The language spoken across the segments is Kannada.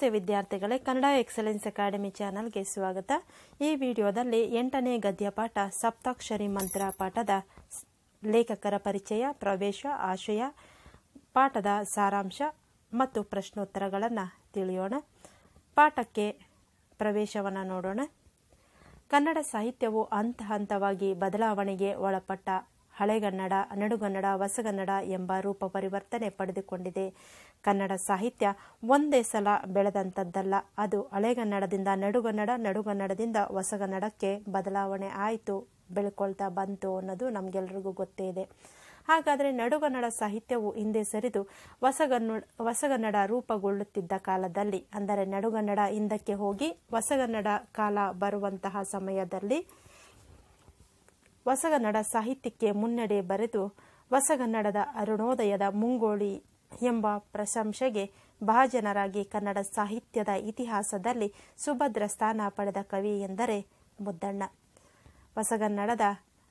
ನಮಸ್ತೆ ವಿದ್ಯಾರ್ಥಿಗಳೇ ಕನ್ನಡ ಎಕ್ಸಲೆನ್ಸ್ ಅಕಾಡೆಮಿ ಚಾನಲ್ಗೆ ಸ್ವಾಗತ ಈ ವಿಡಿಯೋದಲ್ಲಿ ಎಂಟನೇ ಗದ್ಯಪಾಠ ಸಪ್ತಾಕ್ಷರಿ ಮಂತ್ರ ಪಾಠದ ಸ್- ಲೇಖಕರ ಪರಿಚಯ ಪ್ರವೇಶ ಆಶಯ ಪಾಠದ ಸಾರಾಂಶ ಮತ್ತು ಪ್ರಶ್ನೋತ್ತರಗಳನ್ನು ತಿಳಿಯೋಣ ಪಾಠಕ್ಕೆ ಪ್ರವೇಶವನ್ನು ನೋಡೋಣ ಕನ್ನಡ ಸಾಹಿತ್ಯವು ಹಂತ ಹಂತವಾಗಿ ಬದಲಾವಣೆಗೆ ಒಳಪಟ್ಟ ಹಳೆಗನ್ನಡ ನಡುಗನ್ನಡ ಹೊಸಗನ್ನಡ ಎಂಬ ರೂಪ ಪರಿವರ್ತನೆ ಪಡೆದುಕೊಂಡಿದೆ ಕನ್ನಡ ಸಾಹಿತ್ಯ ಒಂದೇ ಸಲ ಬೆಳೆದಂಥದ್ದಲ್ಲ ಅದು ಹಳೆಗನ್ನಡದಿಂದ ನಡುಗನ್ನಡ ನಡುಗನ್ನಡದಿಂದ ಹೊಸಗನ್ನಡಕ್ಕೆ ಬದಲಾವಣೆ ಆಯಿತು ಬೆಳ್ಕೊಳ್ತಾ ಬಂತು ಅನ್ನೋದು ನಮಗೆಲ್ಲರಿಗೂ ಗೊತ್ತೇ ಇದೆ ಹಾಗಾದರೆ ನಡುಗನ್ನಡ ಸಾಹಿತ್ಯವು ಹಿಂದೆ ಸರಿದು ಹೊಸಗನ್ನಡ ಹೊಸಗನ್ನಡ ರೂಪುಗೊಳ್ಳುತ್ತಿದ್ದ ಕಾಲದಲ್ಲಿ ಅಂದರೆ ನಡುಗನ್ನಡ ಹಿಂದಕ್ಕೆ ಹೋಗಿ ಹೊಸಗನ್ನಡ ಕಾಲ ಬರುವಂತಹ ಸಮಯದಲ್ಲಿ ಹೊಸಗನ್ನಡ ಸಾಹಿತ್ಯಕ್ಕೆ ಮುನ್ನಡೆ ಬರೆದು ಹೊಸಗನ್ನಡದ ಅರುಣೋದಯದ ಮುಂಗೋಳಿ ಎಂಬ ಪ್ರಶಂಸೆಗೆ ಭಾಜನರಾಗಿ ಕನ್ನಡ ಸಾಹಿತ್ಯದ ಇತಿಹಾಸದಲ್ಲಿ ಸುಭದ್ರ ಸ್ಥಾನ ಪಡೆದ ಕವಿ ಎಂದರೆ ಮುದ್ದಣ್ಣ ಹೊಸಗನ್ನಡದ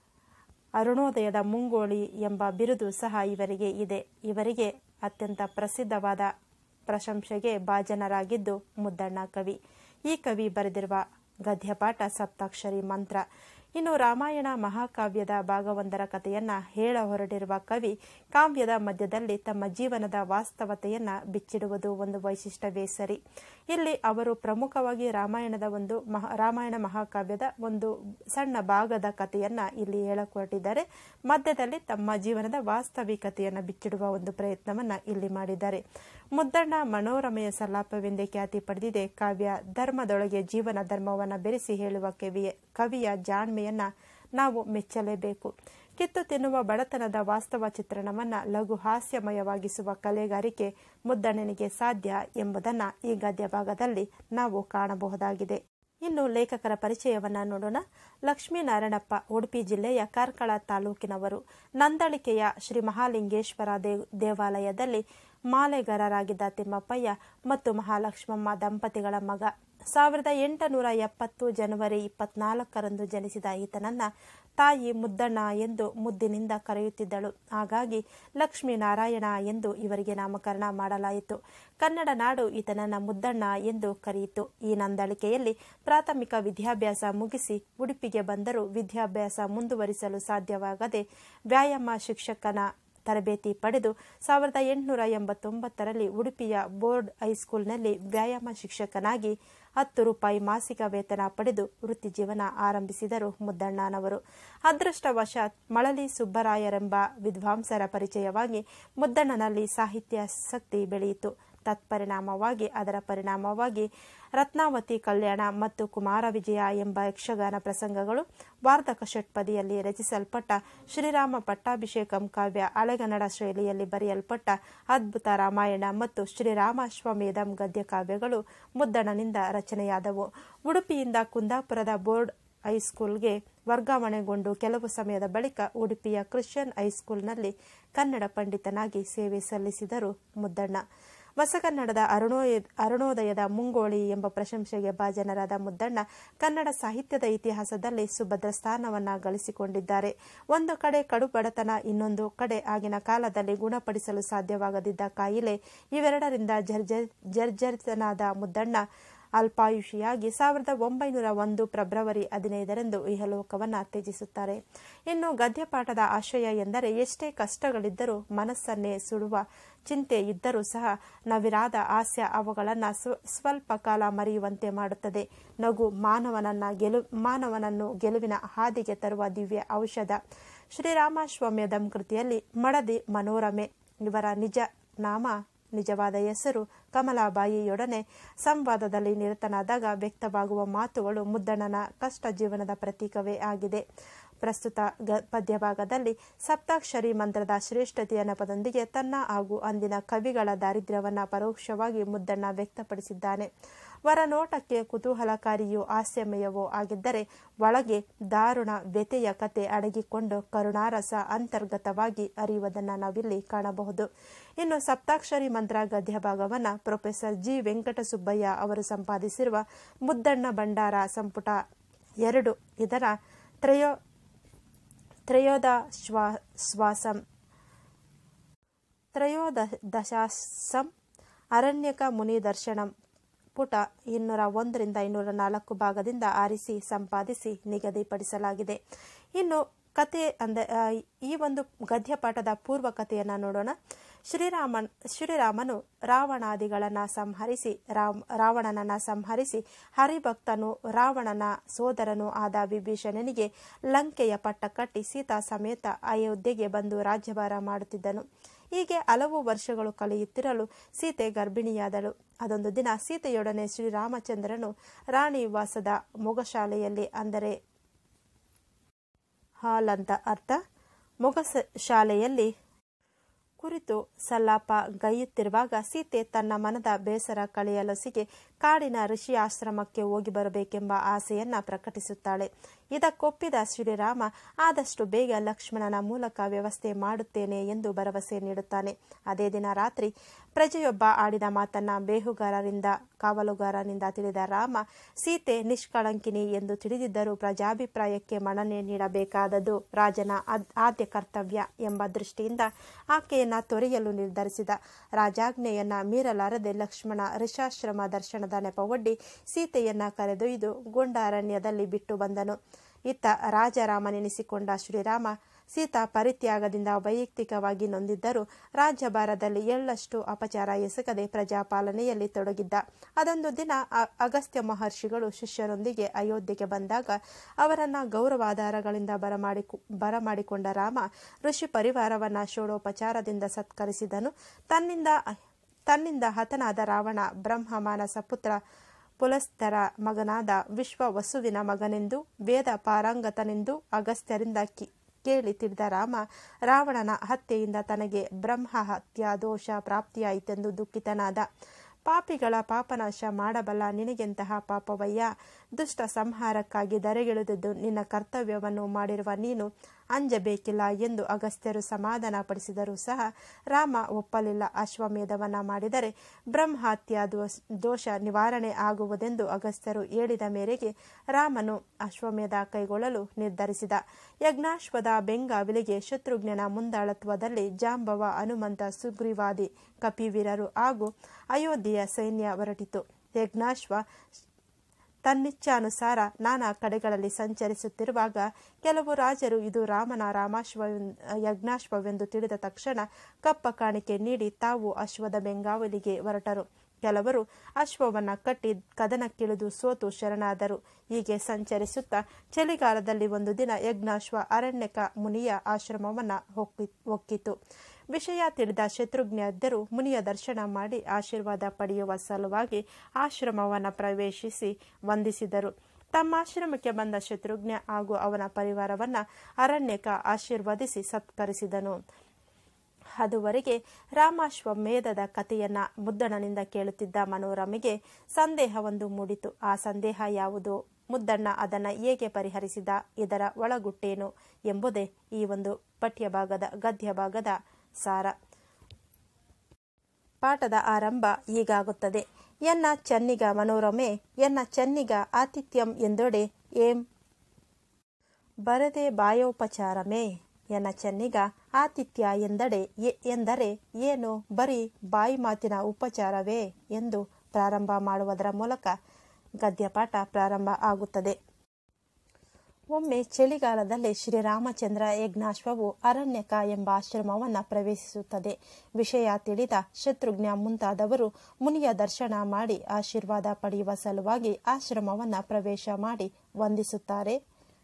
ಅರುಣೋದಯದ ಮುಂಗೋಳಿ ಎಂಬ ಬಿರುದು ಸಹ ಇವರಿಗೆ ಇದೆ ಇವರಿಗೆ ಅತ್ಯಂತ ಪ್ರಸಿದ್ಧವಾದ ಪ್ರಶಂಸೆಗೆ ಭಾಜನರಾಗಿದ್ದು ಮುದ್ದಣ್ಣ ಕವಿ ಈ ಕವಿ ಬರೆದಿರುವ ಗದ್ಯಪಾಠ ಸಪ್ತಾಕ್ಷರಿ ಮಂತ್ರ ಇನ್ನು ರಾಮಾಯಣ ಮಹಾಕಾವ್ಯದ ಭಾಗವೊಂದರ ಕಥೆಯನ್ನ ಹೇಳ ಹೊರಟಿರುವ ಕವಿ ಕಾವ್ಯದ ಮಧ್ಯದಲ್ಲಿ ತಮ್ಮ ಜೀವನದ ವಾಸ್ತವತೆಯನ್ನ ಬಿಚ್ಚಿಡುವುದು ಒಂದು ವೈಶಿಷ್ಟ್ಯವೇ ಸರಿ ಇಲ್ಲಿ ಅವರು ಪ್ರಮುಖವಾಗಿ ರಾಮಾಯಣದ ಒಂದು ಮಹಾ ರಾಮಾಯಣ ಮಹಾಕಾವ್ಯದ ಒಂದು ಸಣ್ಣ ಭಾಗದ ಕಥೆಯನ್ನ ಇಲ್ಲಿ ಹೇಳಕೊಟ್ಟಿದ್ದಾರೆ ಮಧ್ಯದಲ್ಲಿ ತಮ್ಮ ಜೀವನದ ವಾಸ್ತವಿಕತೆಯನ್ನು ಬಿಚ್ಚಿಡುವ ಒಂದು ಪ್ರಯತ್ನವನ್ನ ಇಲ್ಲಿ ಮಾಡಿದ್ದಾರೆ ಮುದ್ದಣ್ಣ ಮನೋರಮೆಯ ಸಲ್ಲಾಪವೆಂದೇ ಖ್ಯಾತಿ ಪಡೆದಿದೆ ಕಾವ್ಯ ಧರ್ಮದೊಳಗೆ ಜೀವನ ಧರ್ಮವನ್ನು ಬೆರೆಸಿ ಹೇಳುವ ಕವಿಯ ಕವಿಯ ಜಾಣ್ಮೆಯನ್ನ ನಾವು ಮೆಚ್ಚಲೇಬೇಕು ಕಿತ್ತು ತಿನ್ನುವ ಬಡತನದ ವಾಸ್ತವ ಚಿತ್ರಣವನ್ನ ಲಘು ಹಾಸ್ಯಮಯವಾಗಿಸುವ ಕಲೆಗಾರಿಕೆ ಮುದ್ದಣ್ಣನಿಗೆ ಸಾಧ್ಯ ಎಂಬುದನ್ನ ಈ ಗದ್ಯ ಭಾಗದಲ್ಲಿ ನಾವು ಕಾಣಬಹುದಾಗಿದೆ ಇನ್ನು ಲೇಖಕರ ಪರಿಚಯವನ್ನ ನೋಡೋಣ ಲಕ್ಷ್ಮೀನಾರಾಯಣಪ್ಪ ಉಡುಪಿ ಜಿಲ್ಲೆಯ ಕಾರ್ಕಳ ತಾಲೂಕಿನವರು ನಂದಳಿಕೆಯ ಶ್ರೀ ಮಹಾಲಿಂಗೇಶ್ವರ ದೇವ್ ದೇವಾಲಯದಲ್ಲಿ ಮಾಲೆಗಾರರಾಗಿದ್ದ ತಿಮ್ಮಪ್ಪಯ್ಯ ಮತ್ತು ಮಹಾಲಕ್ಷ್ಮಮ್ಮ ದಂಪತಿಗಳ ಮಗ ಸಾವಿರದ ಎಂಟುನೂರ ಎಪ್ಪತ್ತು ಜನವರಿ ಇಪ್ಪತ್ನಾಲ್ಕರಂದು ಜನಿಸಿದ ಈತನನ್ನ ತಾಯಿ ಮುದ್ದಣ್ಣ ಎಂದು ಮುದ್ದಿನಿಂದ ಕರೆಯುತ್ತಿದ್ದಳು ಹಾಗಾಗಿ ಲಕ್ಷ್ಮೀನಾರಾಯಣ ಎಂದು ಇವರಿಗೆ ನಾಮಕರಣ ಮಾಡಲಾಯಿತು ಕನ್ನಡ ನಾಡು ಈತನನ್ನ ಮುದ್ದಣ್ಣ ಎಂದು ಕರೆಯಿತು ಈ ನಂದಳಿಕೆಯಲ್ಲಿ ಪ್ರಾಥಮಿಕ ವಿದ್ಯಾಭ್ಯಾಸ ಮುಗಿಸಿ ಉಡುಪಿಗೆ ಬಂದರೂ ವಿದ್ಯಾಭ್ಯಾಸ ಮುಂದುವರಿಸಲು ಸಾಧ್ಯವಾಗದೆ ವ್ಯಾಯಾಮ ಶಿಕ್ಷಕನ ತರಬೇತಿ ಪಡೆದು ಸಾವಿರದ ಎಂಟುನೂರ ಎಂಬತ್ತೊಂಬತ್ತರಲ್ಲಿ ಉಡುಪಿಯ ಬೋರ್ಡ್ ಹೈಸ್ಕೂಲ್ನಲ್ಲಿ ವ್ಯಾಯಾಮ ಶಿಕ್ಷಕನಾಗಿ ಹತ್ತು ರೂಪಾಯಿ ಮಾಸಿಕ ವೇತನ ಪಡೆದು ವೃತ್ತಿ ಜೀವನ ಆರಂಭಿಸಿದರು ಮುದ್ದಣ್ಣನವರು ಅದೃಷ್ಟವಶಾತ್ ಮಳಲಿ ಸುಬ್ಬರಾಯರೆಂಬ ವಿದ್ವಾಂಸರ ಪರಿಚಯವಾಗಿ ಮುದ್ದಣ್ಣನಲ್ಲಿ ಸಾಹಿತ್ಯಾಸಕ್ತಿ ಬೆಳೆಯಿತು ತತ್ಪರಿಣಾಮವಾಗಿ ಅದರ ಪರಿಣಾಮವಾಗಿ ರತ್ನಾವತಿ ಕಲ್ಯಾಣ ಮತ್ತು ಕುಮಾರ ವಿಜಯ ಎಂಬ ಯಕ್ಷಗಾನ ಪ್ರಸಂಗಗಳು ವಾರ್ಧಕ ಷಟ್ಪದಿಯಲ್ಲಿ ರಚಿಸಲ್ಪಟ್ಟ ಶ್ರೀರಾಮ ಪಟ್ಟಾಭಿಷೇಕಂ ಕಾವ್ಯ ಹಳೆಗನ್ನಡ ಶೈಲಿಯಲ್ಲಿ ಬರೆಯಲ್ಪಟ್ಟ ಅದ್ಭುತ ರಾಮಾಯಣ ಮತ್ತು ಶ್ರೀರಾಮಾಶ್ವಮೇಧಂ ಗದ್ಯ ಕಾವ್ಯಗಳು ಮುದ್ದಣ್ಣನಿಂದ ರಚನೆಯಾದವು ಉಡುಪಿಯಿಂದ ಕುಂದಾಪುರದ ಬೋರ್ಡ್ ಹೈಸ್ಕೂಲ್ಗೆ ವರ್ಗಾವಣೆಗೊಂಡು ಕೆಲವು ಸಮಯದ ಬಳಿಕ ಉಡುಪಿಯ ಕ್ರಿಶ್ಚಿಯನ್ ಹೈಸ್ಕೂಲ್ನಲ್ಲಿ ಕನ್ನಡ ಪಂಡಿತನಾಗಿ ಸೇವೆ ಸಲ್ಲಿಸಿದರು ಮುದ್ದಣ್ಣ ಹೊಸಗನ್ನಡದ ಅರುಣೋಯ ಅರುಣೋದಯದ ಮುಂಗೋಳಿ ಎಂಬ ಪ್ರಶಂಸೆಗೆ ಭಾಜನರಾದ ಮುದ್ದಣ್ಣ ಕನ್ನಡ ಸಾಹಿತ್ಯದ ಇತಿಹಾಸದಲ್ಲಿ ಸುಭದ್ರ ಸ್ಥಾನವನ್ನ ಗಳಿಸಿಕೊಂಡಿದ್ದಾರೆ ಒಂದು ಕಡೆ ಕಡು ಬಡತನ ಇನ್ನೊಂದು ಕಡೆ ಆಗಿನ ಕಾಲದಲ್ಲಿ ಗುಣಪಡಿಸಲು ಸಾಧ್ಯವಾಗದಿದ್ದ ಕಾಯಿಲೆ ಇವೆರಡರಿಂದ ಜರ್ಜರ್ ಜರ್ಜರಿತನಾದ ಮುದ್ದಣ್ಣ ಅಲ್ಪಾಯುಷಿಯಾಗಿ ಸಾವಿರದ ಒಂಬೈನೂರ ಒಂದು ಫೆಬ್ರವರಿ ಹದಿನೈದರಂದು ಇಹಲೋಕವನ್ನು ತ್ಯಜಿಸುತ್ತಾರೆ ಇನ್ನು ಗದ್ಯಪಾಠದ ಆಶಯ ಎಂದರೆ ಎಷ್ಟೇ ಕಷ್ಟಗಳಿದ್ದರೂ ಮನಸ್ಸನ್ನೇ ಸುಡುವ ಚಿಂತೆ ಇದ್ದರೂ ಸಹ ನವಿರಾದ ಹಾಸ್ಯ ಅವುಗಳನ್ನು ಸ್ವ ಸ್ವಲ್ಪ ಕಾಲ ಮರೆಯುವಂತೆ ಮಾಡುತ್ತದೆ ನಗು ಮಾನವನನ್ನ ಗೆಲು ಮಾನವನನ್ನು ಗೆಲುವಿನ ಹಾದಿಗೆ ತರುವ ದಿವ್ಯ ಔಷಧ ಶ್ರೀರಾಮಾಶ್ವಮ್ಯದಂ ಕೃತಿಯಲ್ಲಿ ಮಡದಿ ಮನೋರಮೆ ಇವರ ನಿಜ ನಾಮ ನಿಜವಾದ ಹೆಸರು ಕಮಲಾಬಾಯಿಯೊಡನೆ ಸಂವಾದದಲ್ಲಿ ನಿರತನಾದಾಗ ವ್ಯಕ್ತವಾಗುವ ಮಾತುಗಳು ಮುದ್ದಣ್ಣನ ಕಷ್ಟ ಜೀವನದ ಪ್ರತೀಕವೇ ಆಗಿದೆ ಪ್ರಸ್ತುತ ಗ ಪದ್ಯಭಾಗದಲ್ಲಿ ಸಪ್ತಾಕ್ಷರಿ ಮಂತ್ರದ ಶ್ರೇಷ್ಠತೆಯ ನೆಪದೊಂದಿಗೆ ತನ್ನ ಹಾಗೂ ಅಂದಿನ ಕವಿಗಳ ದಾರಿದ್ರ್ಯವನ್ನು ಪರೋಕ್ಷವಾಗಿ ಮುದ್ದಣ್ಣ ವ್ಯಕ್ತಪಡಿಸಿದ್ದಾನೆ ವರನೋಟಕ್ಕೆ ಕುತೂಹಲಕಾರಿಯೂ ಹಾಸ್ಯಮಯವೂ ಆಗಿದ್ದರೆ ಒಳಗೆ ದಾರುಣ ವ್ಯತೆಯ ಕತೆ ಅಡಗಿಕೊಂಡು ಕರುಣಾರಸ ಅಂತರ್ಗತವಾಗಿ ಅರಿಯುವುದನ್ನು ನಾವಿಲ್ಲಿ ಕಾಣಬಹುದು ಇನ್ನು ಸಪ್ತಾಕ್ಷರಿ ಮಂತ್ರ ಗದ್ಯ ಭಾಗವನ್ನು ಪ್ರೊಫೆಸರ್ ಜಿ ವೆಂಕಟಸುಬ್ಬಯ್ಯ ಅವರು ಸಂಪಾದಿಸಿರುವ ಮುದ್ದಣ್ಣ ಭಂಡಾರ ಸಂಪುಟ ಎರಡು ಇದರ ತ್ರಯೋ ತ್ರಯೋದ ಶ್ವಾ ಶ್ವಾಸಂ ತ್ರಯೋದಶಾಸಂ ಅರಣ್ಯಕ ಮುನಿ ದರ್ಶನಂ ಪುಟ ಇನ್ನೂರ ಒಂದರಿಂದ ಇನ್ನೂರ ನಾಲ್ಕು ಭಾಗದಿಂದ ಆರಿಸಿ ಸಂಪಾದಿಸಿ ನಿಗದಿಪಡಿಸಲಾಗಿದೆ ಇನ್ನು ಕತೆ ಅಂದ ಆ, ಈ ಒಂದು ಗದ್ಯಪಾಠದ ಪೂರ್ವ ಕಥೆಯನ್ನು ನೋಡೋಣ ಶ್ರೀರಾಮನ್ ಶ್ರೀರಾಮನು ರಾವಣಾದಿಗಳನ್ನು ಸಂಹರಿಸಿ ರಾಮ್ ರಾವಣನನ್ನ ಸಂಹರಿಸಿ ಹರಿಭಕ್ತನು ರಾವಣನ ಸೋದರನೂ ಆದ ವಿಭೀಷಣನಿಗೆ ಲಂಕೆಯ ಪಟ್ಟ ಕಟ್ಟಿ ಸೀತಾ ಸಮೇತ ಅಯೋಧ್ಯೆಗೆ ಬಂದು ರಾಜ್ಯಭಾರ ಮಾಡುತ್ತಿದ್ದನು ಹೀಗೆ ಹಲವು ವರ್ಷಗಳು ಕಳೆಯುತ್ತಿರಲು ಸೀತೆ ಗರ್ಭಿಣಿಯಾದಳು ಅದೊಂದು ದಿನ ಸೀತೆಯೊಡನೆ ಶ್ರೀರಾಮಚಂದ್ರನು ರಾಣಿ ವಾಸದ ಮೊಗಶಾಲೆಯಲ್ಲಿ ಅಂದರೆ ಹಾಲ್ ಅಂತ ಅರ್ಥ ಮೊಗಸ ಶಾಲೆಯಲ್ಲಿ ಕುರಿತು ಸಲ್ಲಾಪ ಗೈಯುತ್ತಿರುವಾಗ ಸೀತೆ ತನ್ನ ಮನದ ಬೇಸರ ಕಳೆಯಲೊಸಿಗೆ ಕಾಡಿನ ಋಷಿ ಆಶ್ರಮಕ್ಕೆ ಹೋಗಿ ಬರಬೇಕೆಂಬ ಆಸೆಯನ್ನ ಪ್ರಕಟಿಸುತ್ತಾಳೆ ಇದಕ್ಕೊಪ್ಪಿದ ಶ್ರೀರಾಮ ಆದಷ್ಟು ಬೇಗ ಲಕ್ಷ್ಮಣನ ಮೂಲಕ ವ್ಯವಸ್ಥೆ ಮಾಡುತ್ತೇನೆ ಎಂದು ಭರವಸೆ ನೀಡುತ್ತಾನೆ ಅದೇ ದಿನ ರಾತ್ರಿ ಪ್ರಜೆಯೊಬ್ಬ ಆಡಿದ ಮಾತನ್ನ ಬೇಹುಗಾರರಿಂದ ಕಾವಲುಗಾರನಿಂದ ತಿಳಿದ ರಾಮ ಸೀತೆ ನಿಷ್ಕಳಂಕಿನಿ ಎಂದು ತಿಳಿದಿದ್ದರೂ ಪ್ರಜಾಭಿಪ್ರಾಯಕ್ಕೆ ಮನ್ನಣೆ ನೀಡಬೇಕಾದದ್ದು ರಾಜನ ಆದ್- ಆದ್ಯ ಕರ್ತವ್ಯ ಎಂಬ ದೃಷ್ಟಿಯಿಂದ ಆಕೆಯನ್ನ ತೊರೆಯಲು ನಿರ್ಧರಿಸಿದ ರಾಜಾಜ್ಞೆಯನ್ನ ಮೀರಲಾರದೆ ಲಕ್ಷ್ಮಣ ಋಷಾಶ್ರಮ ದರ್ಶನದ ನೆಪವೊಡ್ಡಿ ಸೀತೆಯನ್ನ ಕರೆದೊಯ್ದು ಗುಂಡಾರಣ್ಯದಲ್ಲಿ ಬಿಟ್ಟು ಬಂದನು ಇತ್ತ ರಾಜರಾಮನೆನಿಸಿಕೊಂಡ ಶ್ರೀರಾಮ ಸೀತಾ ಪರಿತ್ಯಾಗದಿಂದ ವೈಯಕ್ತಿಕವಾಗಿ ನೊಂದಿದ್ದರೂ ರಾಜ್ಯಭಾರದಲ್ಲಿ ಎಳ್ಳಷ್ಟು ಅಪಚಾರ ಎಸಗದೆ ಪ್ರಜಾಪಾಲನೆಯಲ್ಲಿ ತೊಡಗಿದ್ದ ಅದೊಂದು ದಿನ ಅ- ಅಗಸ್ತ್ಯ ಮಹರ್ಷಿಗಳು ಶಿಷ್ಯರೊಂದಿಗೆ ಅಯೋಧ್ಯೆಗೆ ಬಂದಾಗ ಅವರನ್ನ ಗೌರವಾಧಾರಗಳಿಂದ ಬರಮಾಡಿ ಬರಮಾಡಿಕೊಂಡ ರಾಮ ಋಷಿ ಪರಿವಾರವನ್ನ ಷೋಡೋಪಚಾರದಿಂದ ಸತ್ಕರಿಸಿದನು ತನ್ನಿಂದ ತನ್ನಿಂದ ಹತನಾದ ರಾವಣ ಬ್ರಹ್ಮ ಮಾನಸ ಪುತ್ರ ಪುಲಸ್ತರ ಮಗನಾದ ವಿಶ್ವ ವಸುವಿನ ಮಗನೆಂದು ವೇದ ಪಾರಂಗತನೆಂದು ಅಗಸ್ತ್ಯರಿಂದ ಕಿ- ಕೇಳಿ ತಿಳಿದ ರಾಮ ರಾವಣನ ಹತ್ಯೆಯಿಂದ ತನಗೆ ಬ್ರಹ್ಮ ಹತ್ಯಾ ದೋಷ ಪ್ರಾಪ್ತಿಯಾಯಿತೆಂದು ದುಃಖಿತನಾದ ಪಾಪಿಗಳ ಪಾಪನಾಶ ಮಾಡಬಲ್ಲ ನಿನಗೆಂತಹ ಪಾಪವಯ್ಯ ದುಷ್ಟ ಸಂಹಾರಕ್ಕಾಗಿ ದರೆಗಿಳಿದುದು ನಿನ್ನ ಕರ್ತವ್ಯವನ್ನು ಮಾಡಿರುವ ನೀನು ಅಂಜಬೇಕಿಲ್ಲ ಎಂದು ಅಗಸ್ತ್ಯರು ಸಮಾಧಾನಪಡಿಸಿದರೂ ಸಹ ರಾಮ ಒಪ್ಪಲಿಲ್ಲ ಅಶ್ವಮೇಧವನ್ನ ಮಾಡಿದರೆ ಬ್ರಹ್ಮಹತ್ಯಾ ದೋಷ ದೋಷ ನಿವಾರಣೆ ಆಗುವುದೆಂದು ಅಗಸ್ತ್ಯರು ಹೇಳಿದ ಮೇರೆಗೆ ರಾಮನು ಅಶ್ವಮೇಧ ಕೈಗೊಳ್ಳಲು ನಿರ್ಧರಿಸಿದ ಯಜ್ಞಾಶ್ವದ ಬೆಂಗಾವಿಲಿಗೆ ಶತ್ರುಘ್ನನ ಮುಂದಾಳತ್ವದಲ್ಲಿ ಜಾಂಬವ ಹನುಮಂತ ಸುಗ್ರೀವಾದಿ ಕಪಿವೀರರು ಹಾಗೂ ಅಯೋಧ್ಯೆಯ ಸೈನ್ಯ ಹೊರಟಿತು ಯಜ್ಞಾಶ್ವ ತನ್ನಿಚ್ಛಾನುಸಾರ ನಾನಾ ಕಡೆಗಳಲ್ಲಿ ಸಂಚರಿಸುತ್ತಿರುವಾಗ ಕೆಲವು ರಾಜರು ಇದು ರಾಮನ ರಾಮಾಶ್ವ ಯಜ್ಞಾಶ್ವವೆಂದು ತಿಳಿದ ತಕ್ಷಣ ಕಪ್ಪ ಕಾಣಿಕೆ ನೀಡಿ ತಾವು ಅಶ್ವದ ಬೆಂಗಾವಲಿಗೆ ಹೊರಟರು ಕೆಲವರು ಅಶ್ವವನ್ನ ಕಟ್ಟಿ ಕದನಕ್ಕಿಳಿದು ಸೋತು ಶರಣಾದರು ಹೀಗೆ ಸಂಚರಿಸುತ್ತಾ ಚಳಿಗಾಲದಲ್ಲಿ ಒಂದು ದಿನ ಯಜ್ಞಾಶ್ವ ಅರಣ್ಯಕ ಮುನಿಯ ಆಶ್ರಮವನ್ನ ಹೊಕ್ಕಿ ಹೊಕ್ಕಿತು ವಿಷಯ ತಿಳಿದ ಶತ್ರುಘ್ನದ್ದರು ಮುನಿಯ ದರ್ಶನ ಮಾಡಿ ಆಶೀರ್ವಾದ ಪಡೆಯುವ ಸಲುವಾಗಿ ಆಶ್ರಮವನ್ನು ಪ್ರವೇಶಿಸಿ ವಂದಿಸಿದರು ತಮ್ಮ ಆಶ್ರಮಕ್ಕೆ ಬಂದ ಶತ್ರುಘ್ನ ಹಾಗೂ ಅವನ ಪರಿವಾರವನ್ನ ಅರಣ್ಯಕ ಆಶೀರ್ವದಿಸಿ ಸತ್ಕರಿಸಿದನು ಅದುವರೆಗೆ ರಾಮಾಶ್ವಮೇಧದ ಕಥೆಯನ್ನ ಮುದ್ದಣ್ಣನಿಂದ ಕೇಳುತ್ತಿದ್ದ ಮನೋರಮೆಗೆ ಸಂದೇಹವೊಂದು ಮೂಡಿತು ಆ ಸಂದೇಹ ಯಾವುದು ಮುದ್ದಣ್ಣ ಅದನ್ನ ಹೇಗೆ ಪರಿಹರಿಸಿದ ಇದರ ಒಳಗುಟ್ಟೇನು ಎಂಬುದೇ ಈ ಒಂದು ಪಠ್ಯ ಭಾಗದ ಗದ್ಯ ಭಾಗದ ಸಾರ ಪಾಠದ ಆರಂಭ ಹೀಗಾಗುತ್ತದೆ ಎನ್ನ ಚೆನ್ನಿಗ ಮನೋರಮೆ ಎನ್ನ ಚೆನ್ನಿಗ ಆತಿಥ್ಯಂ ಎಂದೊಡೆ ಏಂ ಬರದೆ ಬಾಯೋಪಚಾರಮೇ ಎನ್ನ ಚೆನ್ನಿಗ ಆತಿಥ್ಯ ಎಂದಡೆ ಎ- ಎಂದರೆ ಏನು ಬರೀ ಬಾಯಿ ಮಾತಿನ ಉಪಚಾರವೇ ಎಂದು ಪ್ರಾರಂಭ ಮಾಡುವುದರ ಮೂಲಕ ಗದ್ಯಪಾಠ ಪ್ರಾರಂಭ ಆಗುತ್ತದೆ ಒಮ್ಮೆ ಚಳಿಗಾಲದಲ್ಲಿ ಶ್ರೀರಾಮಚಂದ್ರ ಯಜ್ಞಾಶ್ವವು ಅರಣ್ಯಕ ಎಂಬ ಆಶ್ರಮವನ್ನು ಪ್ರವೇಶಿಸುತ್ತದೆ ವಿಷಯ ತಿಳಿದ ಶತ್ರುಘ್ನ ಮುಂತಾದವರು ಮುನಿಯ ದರ್ಶನ ಮಾಡಿ ಆಶೀರ್ವಾದ ಪಡೆಯುವ ಸಲುವಾಗಿ ಆಶ್ರಮವನ್ನು ಪ್ರವೇಶ ಮಾಡಿ ವಂದಿಸುತ್ತಾರೆ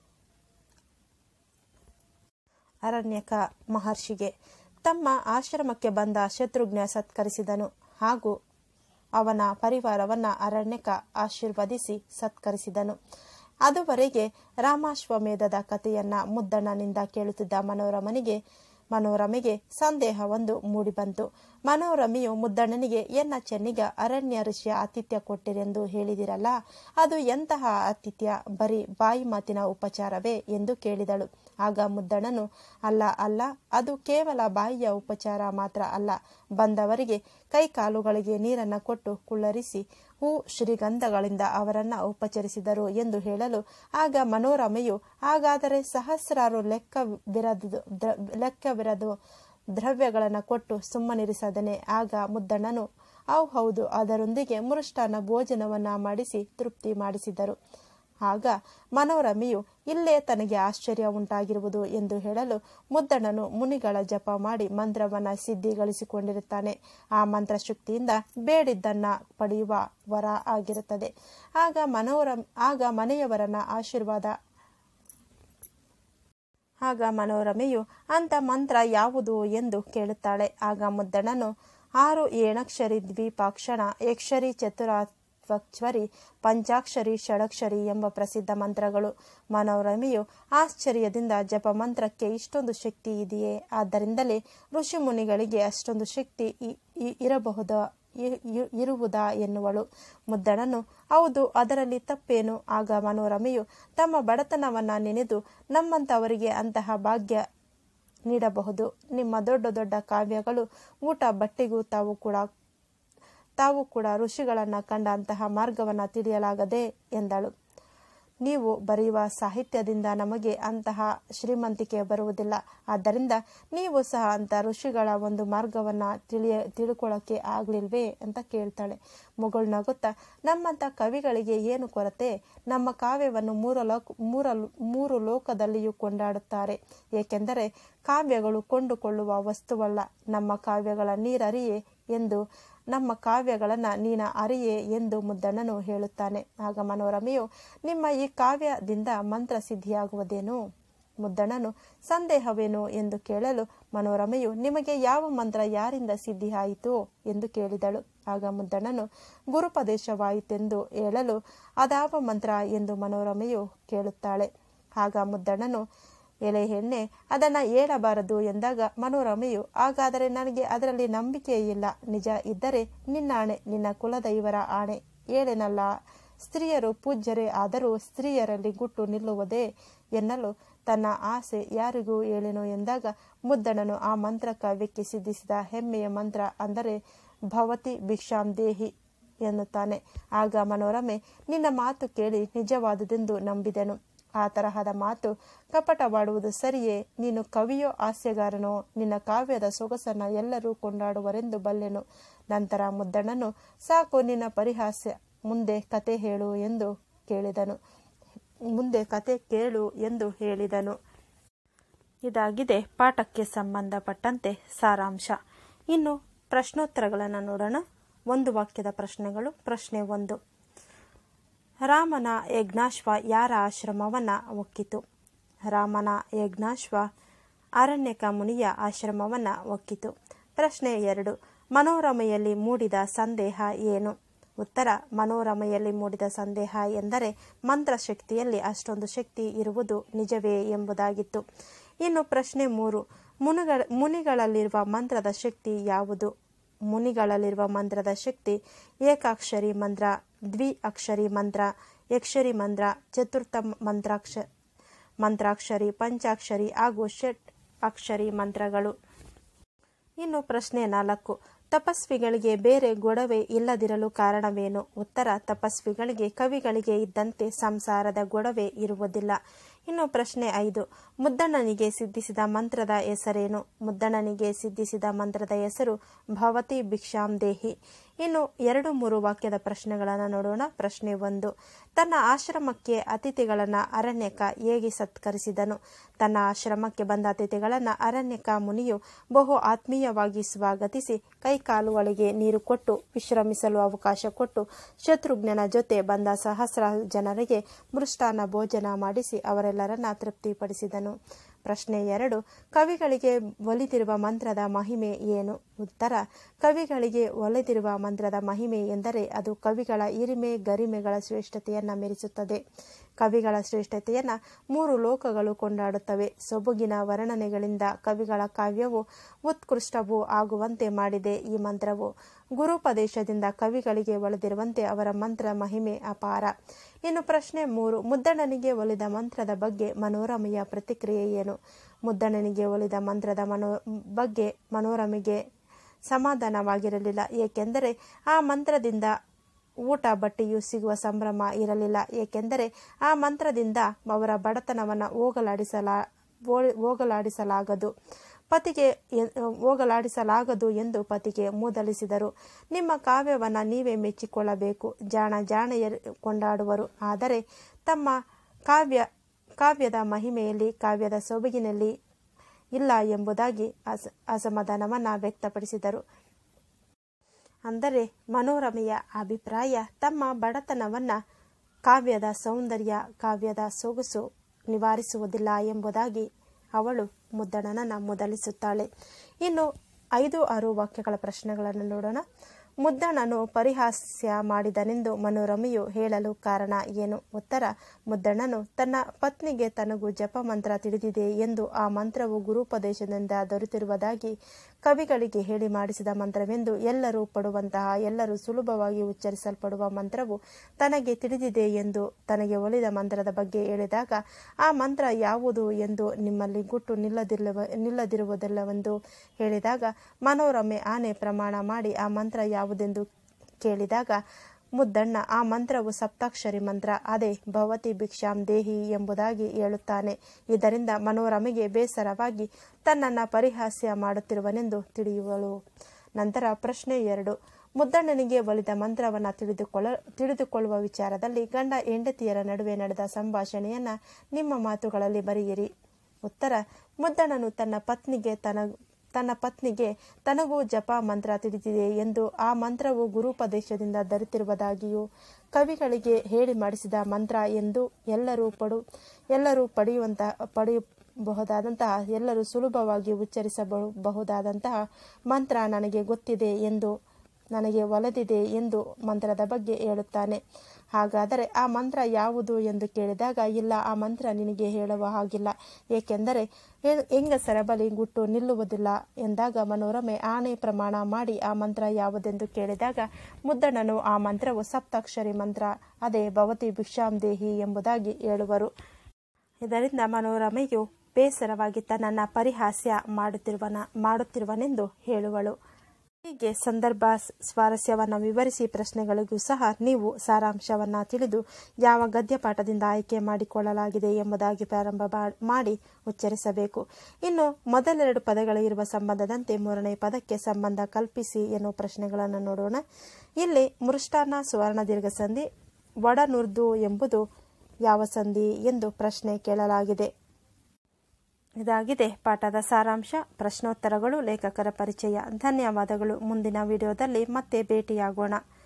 ಅರಣ್ಯಕ ಮಹರ್ಷಿಗೆ ತಮ್ಮ ಆಶ್ರಮಕ್ಕೆ ಬಂದ ಶತ್ರುಘ್ನ ಸತ್ಕರಿಸಿದನು ಹಾಗೂ ಅವನ ಪರಿವಾರವನ್ನ ಅರಣ್ಯಕ ಆಶೀರ್ವದಿಸಿ ಸತ್ಕರಿಸಿದನು ಅದುವರೆಗೆ ರಾಮಾಶ್ವಮೇಧದ ಕಥೆಯನ್ನ ಮುದ್ದಣ್ಣನಿಂದ ಕೇಳುತ್ತಿದ್ದ ಮನೋರಮನಿಗೆ ಮನೋರಮೆಗೆ ಸಂದೇಹವೊಂದು ಮೂಡಿಬಂತು ಮನೋರಮೆಯು ಮುದ್ದಣ್ಣನಿಗೆ ಎನ್ನ ಚೆನ್ನಿಗ ಅರಣ್ಯ ಋಷಿಯ ಆತಿಥ್ಯ ಕೊಟ್ಟಿರೆಂದು ಹೇಳಿದಿರಲ್ಲ ಅದು ಎಂತಹ ಆತಿಥ್ಯ ಬರೀ ಬಾಯಿ ಮಾತಿನ ಉಪಚಾರವೇ ಎಂದು ಕೇಳಿದಳು ಆಗ ಮುದ್ದಣ್ಣನು ಅಲ್ಲ ಅಲ್ಲ ಅದು ಕೇವಲ ಬಾಯಿಯ ಉಪಚಾರ ಮಾತ್ರ ಅಲ್ಲ ಬಂದವರಿಗೆ ಕೈ ಕಾಲುಗಳಿಗೆ ನೀರನ್ನು ಕೊಟ್ಟು ಕುಳ್ಳರಿಸಿ ಹೂ ಶ್ರೀಗಂಧಗಳಿಂದ ಅವರನ್ನ ಉಪಚರಿಸಿದರು ಎಂದು ಹೇಳಲು ಆಗ ಮನೋರಮೆಯು ಹಾಗಾದರೆ ಸಹಸ್ರಾರು ಲೆಕ್ಕವಿರದು ಲೆಕ್ಕವಿರದು ದ್ರವ್ಯಗಳನ್ನು ಕೊಟ್ಟು ಸುಮ್ಮನಿರಿಸದನೆ ಆಗ ಮುದ್ದಣ್ಣನು ಅವು ಹೌದು ಅದರೊಂದಿಗೆ ಮೃಷ್ಟಾನ ಭೋಜನವನ್ನ ಮಾಡಿಸಿ ತೃಪ್ತಿ ಮಾಡಿಸಿದರು ಆಗ ಮನೋರಮೆಯು ಇಲ್ಲೇ ತನಗೆ ಆಶ್ಚರ್ಯ ಉಂಟಾಗಿರುವುದು ಎಂದು ಹೇಳಲು ಮುದ್ದಣ್ಣನು ಮುನಿಗಳ ಜಪ ಮಾಡಿ ಮಂತ್ರವನ್ನ ಸಿದ್ಧಿಗಳಿಸಿಕೊಂಡಿರುತ್ತಾನೆ ಆ ಮಂತ್ರಶಕ್ತಿಯಿಂದ ಬೇಡಿದ್ದನ್ನ ಪಡೆಯುವ ವರ ಆಗಿರುತ್ತದೆ ಆಗ ಮನೋರ ಆಗ ಮನೆಯವರನ್ನ ಆಶೀರ್ವಾದ ಆಗ ಮನೋರಮೆಯು ಅಂತ ಮಂತ್ರ ಯಾವುದು ಎಂದು ಕೇಳುತ್ತಾಳೆ ಆಗ ಮುದ್ದಣ್ಣನು ಆರು ಏಣಕ್ಷರಿ ದ್ವೀಪಾಕ್ಷಣ ಏಕ್ಷರಿ ಚತುರಾತ್ವಕ್ಷರಿ ಪಂಚಾಕ್ಷರಿ ಷಡಕ್ಷರಿ ಎಂಬ ಪ್ರಸಿದ್ಧ ಮಂತ್ರಗಳು ಮನೋರಮೆಯು ಆಶ್ಚರ್ಯದಿಂದ ಜಪ ಮಂತ್ರಕ್ಕೆ ಇಷ್ಟೊಂದು ಶಕ್ತಿ ಇದೆಯೇ ಆದ್ದರಿಂದಲೇ ಋಷಿ ಮುನಿಗಳಿಗೆ ಅಷ್ಟೊಂದು ಶಕ್ತಿ ಇರಬಹುದಾ ಇರುವುದಾ ಎನ್ನುವಳು ಮುದ್ದಣನು ಹೌದು ಅದರಲ್ಲಿ ತಪ್ಪೇನು ಆಗ ಮನೋರಮೆಯು ತಮ್ಮ ಬಡತನವನ್ನ ನೆನೆದು ನಮ್ಮಂತವರಿಗೆ ಅಂತಹ ಭಾಗ್ಯ ನೀಡಬಹುದು ನಿಮ್ಮ ದೊಡ್ಡ ದೊಡ್ಡ ಕಾವ್ಯಗಳು ಊಟ ಬಟ್ಟೆಗೂ ತಾವು ಕೂಡ ತಾವು ಕೂಡ ಋಷಿಗಳನ್ನ ಕಂಡ ಅಂತಹ ಮಾರ್ಗವನ್ನ ತಿಳಿಯಲಾಗದೆ ಎಂದಳು ನೀವು ಬರೆಯುವ ಸಾಹಿತ್ಯದಿಂದ ನಮಗೆ ಅಂತಹ ಶ್ರೀಮಂತಿಕೆ ಬರುವುದಿಲ್ಲ ಆದ್ದರಿಂದ ನೀವು ಸಹ ಅಂತ ಋಷಿಗಳ ಒಂದು ಮಾರ್ಗವನ್ನ ತಿಳಿಯ ತಿಳ್ಕೊಳ್ಳೋಕೆ ಆಗ್ಲಿಲ್ವೇ ಅಂತ ಕೇಳ್ತಾಳೆ ಮುಗಳು ನಗುತ್ತಾ ನಮ್ಮಂತ ಕವಿಗಳಿಗೆ ಏನು ಕೊರತೆ ನಮ್ಮ ಕಾವ್ಯವನ್ನು ಮೂರ ಲೋಕ ಮೂರ ಮೂರು ಲೋಕದಲ್ಲಿಯೂ ಕೊಂಡಾಡುತ್ತಾರೆ ಏಕೆಂದರೆ ಕಾವ್ಯಗಳು ಕೊಂಡುಕೊಳ್ಳುವ ವಸ್ತುವಲ್ಲ ನಮ್ಮ ಕಾವ್ಯಗಳ ನೀರರಿಯೇ ಎಂದು ನಮ್ಮ ಕಾವ್ಯಗಳನ್ನ ನೀನ ಅರಿಯೇ ಎಂದು ಮುದ್ದಣ್ಣನು ಹೇಳುತ್ತಾನೆ ಆಗ ಮನೋರಮೆಯು ನಿಮ್ಮ ಈ ಕಾವ್ಯದಿಂದ ಮಂತ್ರ ಸಿದ್ಧಿಯಾಗುವುದೇನು ಮುದ್ದಣ್ಣನು ಸಂದೇಹವೇನು ಎಂದು ಕೇಳಲು ಮನೋರಮೆಯು ನಿಮಗೆ ಯಾವ ಮಂತ್ರ ಯಾರಿಂದ ಸಿದ್ಧಿಯಾಯಿತು ಎಂದು ಕೇಳಿದಳು ಆಗ ಮುದ್ದಣ್ಣನು ಗುರುಪದೇಶವಾಯಿತೆಂದು ಹೇಳಲು ಅದಾವ ಮಂತ್ರ ಎಂದು ಮನೋರಮೆಯು ಕೇಳುತ್ತಾಳೆ ಆಗ ಮುದ್ದಣ್ಣನು ಎಲೆ ಹೆಣ್ಣೆ ಅದನ್ನ ಹೇಳಬಾರದು ಎಂದಾಗ ಮನೋರಮೆಯು ಹಾಗಾದರೆ ನನಗೆ ಅದರಲ್ಲಿ ನಂಬಿಕೆ ಇಲ್ಲ ನಿಜ ಇದ್ದರೆ ನಿನ್ನ ಆಣೆ ನಿನ್ನ ಕುಲದೈವರ ಆಣೆ ಹೇಳೆನಲ್ಲ ಸ್ತ್ರೀಯರು ಪೂಜ್ಯರೇ ಆದರೂ ಸ್ತ್ರೀಯರಲ್ಲಿ ಗುಟ್ಟು ನಿಲ್ಲುವುದೇ ಎನ್ನಲು ತನ್ನ ಆಸೆ ಯಾರಿಗೂ ಹೇಳೆನು ಎಂದಾಗ ಮುದ್ದಣನು ಆ ಮಂತ್ರ ಕಾವ್ಯಕ್ಕೆ ಸಿದ್ಧಿಸಿದ ಹೆಮ್ಮೆಯ ಮಂತ್ರ ಅಂದರೆ ಭವತಿ ಭಿಕ್ಷಾಂ ದೇಹಿ ಎನ್ನುತ್ತಾನೆ ಆಗ ಮನೋರಮೆ ನಿನ್ನ ಮಾತು ಕೇಳಿ ನಿಜವಾದುದೆಂದು ನಂಬಿದೆನು ಆ ತರಹದ ಮಾತು ಕಪಟವಾಡುವುದು ಸರಿಯೇ ನೀನು ಕವಿಯೋ ಹಾಸ್ಯಗಾರನೋ ನಿನ್ನ ಕಾವ್ಯದ ಸೊಗಸನ್ನ ಎಲ್ಲರೂ ಕೊಂಡಾಡುವರೆಂದು ಬಲ್ಲೆನು ನಂತರ ಮುದ್ದಣ್ಣನು ಸಾಕು ನಿನ್ನ ಪರಿಹಾಸ್ಯ ಮುಂದೆ ಕತೆ ಹೇಳು ಎಂದು ಕೇಳಿದನು ಮುಂದೆ ಕತೆ ಕೇಳು ಎಂದು ಹೇಳಿದನು ಇದಾಗಿದೆ ಪಾಠಕ್ಕೆ ಸಂಬಂಧಪಟ್ಟಂತೆ ಸಾರಾಂಶ ಇನ್ನು ಪ್ರಶ್ನೋತ್ತರಗಳನ್ನು ನೋಡೋಣ ಒಂದು ವಾಕ್ಯದ ಪ್ರಶ್ನೆಗಳು ಪ್ರಶ್ನೆ ಒಂದು ರಾಮನ ಯಜ್ಞಾಶ್ವ ಯಾರ ಆಶ್ರಮವನ್ನ ಒಕ್ಕಿತು ರಾಮನ ಯಜ್ಞಾಶ್ವ ಅರಣ್ಯಕ ಮುನಿಯ ಆಶ್ರಮವನ್ನ ಒಕ್ಕಿತು ಪ್ರಶ್ನೆ ಎರಡು ಮನೋರಮೆಯಲ್ಲಿ ಮೂಡಿದ ಸಂದೇಹ ಏನು ಉತ್ತರ ಮನೋರಮೆಯಲ್ಲಿ ಮೂಡಿದ ಸಂದೇಹ ಎಂದರೆ ಮಂತ್ರಶಕ್ತಿಯಲ್ಲಿ ಅಷ್ಟೊಂದು ಶಕ್ತಿ ಇರುವುದು ನಿಜವೇ ಎಂಬುದಾಗಿತ್ತು ಇನ್ನು ಪ್ರಶ್ನೆ ಮೂರು ಮುನಿಗಳ ಮುನಿಗಳಲ್ಲಿರುವ ಮಂತ್ರದ ಶಕ್ತಿ ಯಾವುದು ಮುನಿಗಳಲ್ಲಿರುವ ಮಂತ್ರದ ಶಕ್ತಿ ಏಕಾಕ್ಷರಿ ಮಂತ್ರ ದ್ವಿ ಅಕ್ಷರಿ ಮಂತ್ರ ಯಕ್ಷರಿ ಮಂತ್ರ ಚತುರ್ಥ ಮಂತ್ರಾಕ್ಷ ಮಂತ್ರಾಕ್ಷರಿ ಪಂಚಾಕ್ಷರಿ ಹಾಗೂ ಷಟ್ ಅಕ್ಷರಿ ಮಂತ್ರಗಳು ಇನ್ನು ಪ್ರಶ್ನೆ ನಾಲ್ಕು ತಪಸ್ವಿಗಳಿಗೆ ಬೇರೆ ಗೊಡವೆ ಇಲ್ಲದಿರಲು ಕಾರಣವೇನು ಉತ್ತರ ತಪಸ್ವಿಗಳಿಗೆ ಕವಿಗಳಿಗೆ ಇದ್ದಂತೆ ಸಂಸಾರದ ಗೊಡವೆ ಇರುವುದಿಲ್ಲ ಇನ್ನು ಪ್ರಶ್ನೆ ಐದು ಮುದ್ದಣ್ಣನಿಗೆ ಸಿದ್ಧಿಸಿದ ಮಂತ್ರದ ಹೆಸರೇನು ಮುದ್ದಣ್ಣನಿಗೆ ಸಿದ್ಧಿಸಿದ ಮಂತ್ರದ ಹೆಸರು ಭವತಿ ಭಿಕ್ಷಾಂ ದೇಹಿ ಇನ್ನು ಎರಡು ಮೂರು ವಾಕ್ಯದ ಪ್ರಶ್ನೆಗಳನ್ನು ನೋಡೋಣ ಪ್ರಶ್ನೆ ಒಂದು ತನ್ನ ಆಶ್ರಮಕ್ಕೆ ಅತಿಥಿಗಳನ್ನ ಅರಣ್ಯಕ ಹೇಗೆ ಸತ್ಕರಿಸಿದನು ತನ್ನ ಆಶ್ರಮಕ್ಕೆ ಬಂದ ಅತಿಥಿಗಳನ್ನ ಅರಣ್ಯಕ ಮುನಿಯು ಬಹು ಆತ್ಮೀಯವಾಗಿ ಸ್ವಾಗತಿಸಿ ಕೈಕಾಲುಗಳಿಗೆ ನೀರು ಕೊಟ್ಟು ವಿಶ್ರಮಿಸಲು ಅವಕಾಶ ಕೊಟ್ಟು ಶತ್ರುಘ್ನನ ಜೊತೆ ಬಂದ ಸಹಸ್ರ ಜನರಿಗೆ ಮೃಷ್ಟಾನ ಭೋಜನ ಮಾಡಿಸಿ ಅವರೆಲ್ಲರನ್ನ ತೃಪ್ತಿಪಡಿಸಿದನು ಪ್ರಶ್ನೆ ಎರಡು ಕವಿಗಳಿಗೆ ಒಲಿದಿರುವ ಮಂತ್ರದ ಮಹಿಮೆ ಏನು ಉತ್ತರ ಕವಿಗಳಿಗೆ ಒಲಿದಿರುವ ಮಂತ್ರದ ಮಹಿಮೆ ಎಂದರೆ ಅದು ಕವಿಗಳ ಹಿರಿಮೆ ಗರಿಮೆಗಳ ಶ್ರೇಷ್ಠತೆಯನ್ನ ಮೆರೆಸುತ್ತದೆ ಕವಿಗಳ ಶ್ರೇಷ್ಠತೆಯನ್ನ ಮೂರು ಲೋಕಗಳು ಕೊಂಡಾಡುತ್ತವೆ ಸೊಬಗಿನ ವರ್ಣನೆಗಳಿಂದ ಕವಿಗಳ ಕಾವ್ಯವು ಉತ್ಕೃಷ್ಟವೂ ಆಗುವಂತೆ ಮಾಡಿದೆ ಈ ಮಂತ್ರವು ಗುರುಪದೇಶದಿಂದ ಕವಿಗಳಿಗೆ ಒಲಿದಿರುವಂತೆ ಅವರ ಮಂತ್ರ ಮಹಿಮೆ ಅಪಾರ ಇನ್ನು ಪ್ರಶ್ನೆ ಮೂರು ಮುದ್ದಣ್ಣನಿಗೆ ಒಲಿದ ಮಂತ್ರದ ಬಗ್ಗೆ ಮನೋರಮೆಯ ಪ್ರತಿಕ್ರಿಯೆ ಏನು ಮುದ್ದಣ್ಣನಿಗೆ ಒಲಿದ ಮಂತ್ರದ ಮನೋ ಬಗ್ಗೆ ಮನೋರಮೆಗೆ ಸಮಾಧಾನವಾಗಿರಲಿಲ್ಲ ಏಕೆಂದರೆ ಆ ಮಂತ್ರದಿಂದ ಊಟ ಬಟ್ಟೆಯು ಸಿಗುವ ಸಂಭ್ರಮ ಇರಲಿಲ್ಲ ಏಕೆಂದರೆ ಆ ಮಂತ್ರದಿಂದ ಅವರ ಬಡತನವನ್ನು ಹೋಗಲಾಡಿಸಲ ಹೋಗಲಾಡಿಸಲಾಗದು ಪತಿಗೆ ಎ- ಹೋಗಲಾಡಿಸಲಾಗದು ಎಂದು ಪತಿಗೆ ಮೂದಲಿಸಿದರು ನಿಮ್ಮ ಕಾವ್ಯವನ್ನು ನೀವೇ ಮೆಚ್ಚಿಕೊಳ್ಳಬೇಕು ಜಾಣ ಜಾಣೆಯರು ಕೊಂಡಾಡುವರು ಆದರೆ ತಮ್ಮ ಕಾವ್ಯ ಕಾವ್ಯದ ಮಹಿಮೆಯಲ್ಲಿ ಕಾವ್ಯದ ಸೊಬಗಿನಲ್ಲಿ ಇಲ್ಲ ಎಂಬುದಾಗಿ ಅಸ ಅಸಮಾಧಾನವನ್ನು ವ್ಯಕ್ತಪಡಿಸಿದರು ಅಂದರೆ ಮನೋರಮೆಯ ಅಭಿಪ್ರಾಯ ತಮ್ಮ ಬಡತನವನ್ನು ಕಾವ್ಯದ ಸೌಂದರ್ಯ ಕಾವ್ಯದ ಸೊಗಸು ನಿವಾರಿಸುವುದಿಲ್ಲ ಎಂಬುದಾಗಿ ಅವಳು ಮುದ್ದಣನನ್ನು ಮೊದಲಿಸುತ್ತಾಳೆ ಇನ್ನು ಐದು ಆರು ವಾಕ್ಯಗಳ ಪ್ರಶ್ನೆಗಳನ್ನು ನೋಡೋಣ ಮುದ್ದಣನು ಪರಿಹಾಸ್ಯ ಮಾಡಿದನೆಂದು ಮನೋರಮೆಯು ಹೇಳಲು ಕಾರಣ ಏನು ಉತ್ತರ ಮುದ್ದಣ್ಣನು ತನ್ನ ಪತ್ನಿಗೆ ತನಗೂ ಜಪಮಂತ್ರ ತಿಳಿದಿದೆ ಎಂದು ಆ ಮಂತ್ರವು ಗುರುಪದೇಶದಿಂದ ದೊರೆತಿರುವುದಾಗಿ ಕವಿಗಳಿಗೆ ಹೇಳಿ ಮಾಡಿಸಿದ ಮಂತ್ರವೆಂದು ಎಲ್ಲರೂ ಪಡುವಂತಹ ಎಲ್ಲರೂ ಸುಲಭವಾಗಿ ಉಚ್ಚರಿಸಲ್ಪಡುವ ಮಂತ್ರವು ತನಗೆ ತಿಳಿದಿದೆ ಎಂದು ತನಗೆ ಒಲಿದ ಮಂತ್ರದ ಬಗ್ಗೆ ಹೇಳಿದಾಗ ಆ ಮಂತ್ರ ಯಾವುದು ಎಂದು ನಿಮ್ಮಲ್ಲಿ ಗುಟ್ಟು ನಿಲ್ಲದಿಲ್ಲವ ನಿಲ್ಲದಿರುವುದಿಲ್ಲವೆಂದು ಹೇಳಿದಾಗ ಮನೋರಮೆ ಆನೆ ಪ್ರಮಾಣ ಮಾಡಿ ಆ ಮಂತ್ರ ಯಾವುದೆಂದು ಕೇಳಿದಾಗ ಮುದ್ದಣ್ಣ ಆ ಮಂತ್ರವು ಸಪ್ತಾಕ್ಷರಿ ಮಂತ್ರ ಅದೇ ಭವತಿ ಭಿಕ್ಷಾಂ ದೇಹಿ ಎಂಬುದಾಗಿ ಹೇಳುತ್ತಾನೆ ಇದರಿಂದ ಮನೋರಮೆಗೆ ಬೇಸರವಾಗಿ ತನ್ನನ್ನು ಪರಿಹಾಸ್ಯ ಮಾಡುತ್ತಿರುವನೆಂದು ತಿಳಿಯುವಳು ನಂತರ ಪ್ರಶ್ನೆ ಎರಡು ಮುದ್ದಣ್ಣನಿಗೆ ಒಲಿದ ಮಂತ್ರವನ್ನು ತಿಳಿದುಕೊಳ್ಳ ತಿಳಿದುಕೊಳ್ಳುವ ವಿಚಾರದಲ್ಲಿ ಗಂಡ ಹೆಂಡತಿಯರ ನಡುವೆ ನಡೆದ ಸಂಭಾಷಣೆಯನ್ನ ನಿಮ್ಮ ಮಾತುಗಳಲ್ಲಿ ಬರೆಯಿರಿ ಉತ್ತರ ಮುದ್ದಣ್ಣನು ತನ್ನ ಪತ್ನಿಗೆ ತನ ತನ್ನ ಪತ್ನಿಗೆ ತನಗೂ ಜಪ ಮಂತ್ರ ತಿಳಿದಿದೆ ಎಂದು ಆ ಮಂತ್ರವು ಗುರುಪದೇಶದಿಂದ ದೊರೆತಿರುವುದಾಗಿಯೂ ಕವಿಗಳಿಗೆ ಹೇಳಿ ಮಾಡಿಸಿದ ಮಂತ್ರ ಎಂದು ಎಲ್ಲರೂ ಪಡು ಎಲ್ಲರೂ ಪಡೆಯುವಂತಹ ಪಡೆಯಬಹುದಾದಂತಹ ಎಲ್ಲರೂ ಸುಲಭವಾಗಿ ಉಚ್ಚರಿಸಬಹುದಾದಂತಹ ಮಂತ್ರ ನನಗೆ ಗೊತ್ತಿದೆ ಎಂದು ನನಗೆ ಒಲಿದಿದೆ ಎಂದು ಮಂತ್ರದ ಬಗ್ಗೆ ಹೇಳುತ್ತಾನೆ ಹಾಗಾದರೆ ಆ ಮಂತ್ರ ಯಾವುದು ಎಂದು ಕೇಳಿದಾಗ ಇಲ್ಲ ಆ ಮಂತ್ರ ನಿನಗೆ ಹೇಳುವ ಹಾಗಿಲ್ಲ ಏಕೆಂದರೆ ಹೆ- ಹೆಂಗಸರ ಬಳಿ ಗುಟ್ಟು ನಿಲ್ಲುವುದಿಲ್ಲ ಎಂದಾಗ ಮನೋರಮೆ ಆಣೆ ಪ್ರಮಾಣ ಮಾಡಿ ಆ ಮಂತ್ರ ಯಾವುದೆಂದು ಕೇಳಿದಾಗ ಮುದ್ದಣ್ಣನು ಆ ಮಂತ್ರವು ಸಪ್ತಾಕ್ಷರಿ ಮಂತ್ರ ಅದೇ ಭವತಿ ಭಿಕ್ಷಾಂ ದೇಹಿ ಎಂಬುದಾಗಿ ಹೇಳುವರು ಇದರಿಂದ ಮನೋರಮೆಯು ಬೇಸರವಾಗಿ ತನ್ನನ್ನು ಪರಿಹಾಸ್ಯ ಮಾಡುತ್ತಿರುವನ ಮಾಡುತ್ತಿರುವನೆಂದು ಹೇಳುವಳು ಹೀಗೆ ಸಂದರ್ಭ ಸ್- ಸ್ವಾರಸ್ಯವನ್ನು ವಿವರಿಸಿ ಪ್ರಶ್ನೆಗಳಿಗೂ ಸಹ ನೀವು ಸಾರಾಂಶವನ್ನು ತಿಳಿದು ಯಾವ ಗದ್ಯಪಾಠದಿಂದ ಆಯ್ಕೆ ಮಾಡಿಕೊಳ್ಳಲಾಗಿದೆ ಎಂಬುದಾಗಿ ಪ್ರಾರಂಭ ಮಾ- ಮಾಡಿ ಉಚ್ಚರಿಸಬೇಕು ಇನ್ನು ಮೊದಲೆರಡು ಪದಗಳಿರುವ ಸಂಬಂಧದಂತೆ ಮೂರನೇ ಪದಕ್ಕೆ ಸಂಬಂಧ ಕಲ್ಪಿಸಿ ಎನ್ನುವ ಪ್ರಶ್ನೆಗಳನ್ನು ನೋಡೋಣ ಇಲ್ಲಿ ಮೃಷ್ಟಾನ್ನ ಸುವರ್ಣ ದೀರ್ಘ ಸಂಧಿ ಒಡನುರ್ದು ಎಂಬುದು ಯಾವ ಸಂಧಿ ಎಂದು ಪ್ರಶ್ನೆ ಕೇಳಲಾಗಿದೆ ಇದಾಗಿದೆ ಪಾಠದ ಸಾರಾಂಶ ಪ್ರಶ್ನೋತ್ತರಗಳು ಲೇಖಕರ ಪರಿಚಯ ಧನ್ಯವಾದಗಳು ಮುಂದಿನ ವಿಡಿಯೋದಲ್ಲಿ ಮತ್ತೆ ಭೇಟಿಯಾಗೋಣ